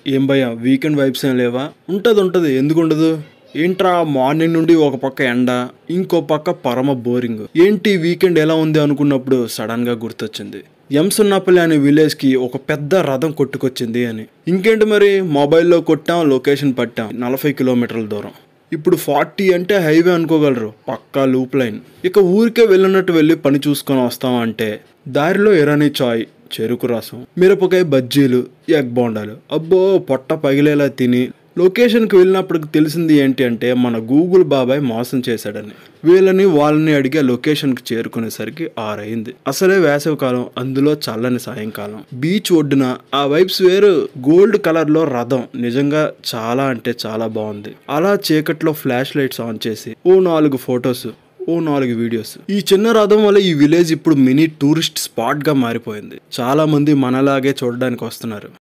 ఏం భయ weekend vibes ఏం లేవా ఉంటది ఉంటది ఎందుకు ఉండదు ఏంట్రా మార్నింగ్ నుండి ఒక పక్క ఎండ ఇంకో పక్క పరమ బోరింగ్ ఏంటి వీకెండ్ ఎలా ఉంది అనుకున్నప్పుడు సడన్ గా గుర్తొచ్చింది ఎంసున్నపల్లి అనే విలేజ్ కి ఒక పెద్ద రథం కొట్టుకొచ్చింది అని ఇంకేంటి మరి మొబైల్లో కొట్టాం లొకేషన్ పట్టాం నలభై కిలోమీటర్ల దూరం ఇప్పుడు ఫార్టీ అంటే హైవే అనుకోగలరు పక్కా లూప్ లైన్ ఇక ఊరికే వెళ్ళినట్టు వెళ్ళి పని చూసుకొని వస్తాం అంటే దారిలో ఎరానీ చాయ్ చెరుకు రసం మిరపకాయ బజ్జీలు ఎగ్ బోండాలు అబ్బో పొట్ట పగిలేలా తిని లొకేషన్కి వెళ్ళినప్పటికి తెలిసింది ఏంటి అంటే మన గూగుల్ బాబాయ్ మోసం చేశాడని వీళ్ళని వాళ్ళని అడిగే లొకేషన్కి చేరుకునేసరికి ఆరైంది అసలే వేసవి కాలం అందులో చల్లని సాయంకాలం బీచ్ ఒడ్డున ఆ వైబ్స్ వేరు గోల్డ్ కలర్ లో రథం నిజంగా చాలా అంటే చాలా బాగుంది అలా చీకట్లో ఫ్లాష్ లైట్స్ ఆన్ చేసి ఓ నాలుగు ఫొటోస్ ఓ నాలుగు వీడియోస్ ఈ చిన్న రథం వల్ల ఈ విలేజ్ ఇప్పుడు మినీ టూరిస్ట్ స్పాట్ గా మారిపోయింది చాలా మంది మనలాగే చూడడానికి వస్తున్నారు